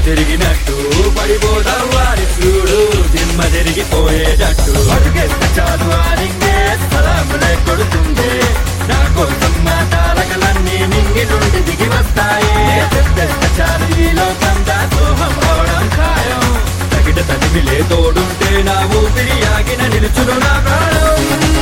తిరిగినట్టు పడిపోతావు వారి చూడు దిమ్మ తిరిగిపోయేటట్టు అడుగేస్తే చాలు ఆరింగే సలాములే కొడుతుంది నా కోసం మా తారకలన్నీ నింగి నుండి దిగి వస్తాయి చెప్పేస్తే చాలు ఈ లోకం దాసోహం అవడం ఖాయం తగిట తనివిలే తోడుంటే నా ఊపిరి ఆగిన నిలుచును నా ప్రాణం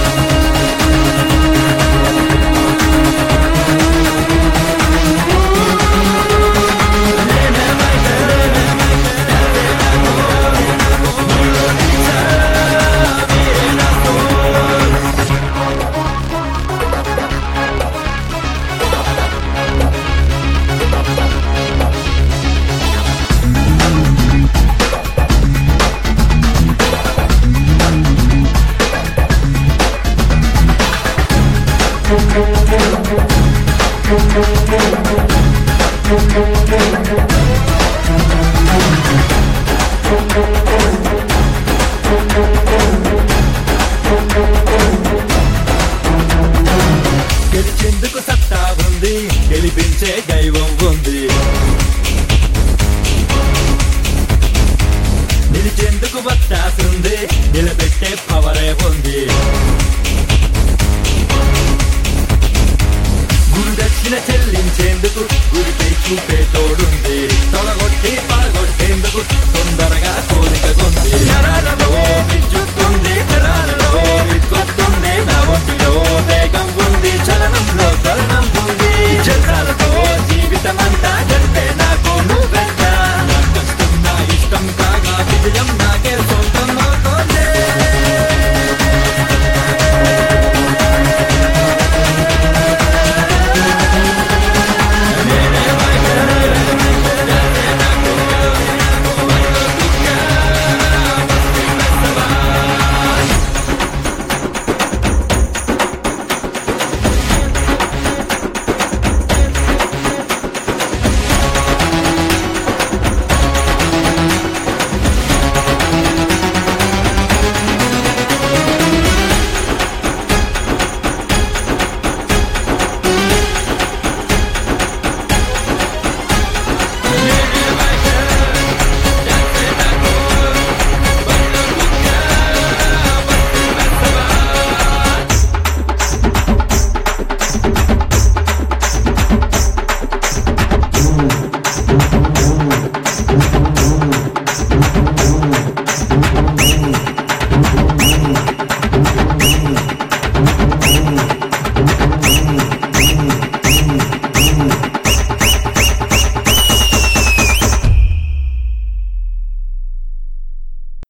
గెలిచేందుకు సత్తా ఉంది గెలిపించే దైవం ఉంది నిలిచేందుకు బత్తాసుంది నిలబెట్టే పవరే ఉంది గురు దక్షిణ చెల్లించేందుకు గుడిపై చూపే తోడుంది తొలగొట్టి పడగొట్టేందుకు తొందరగా కోరిక కొంది నరాలలో విద్యుత్తుంది నరాలలో విద్యుత్తుంది నా ఒంటిలో వేగం ఉంది చలనంలో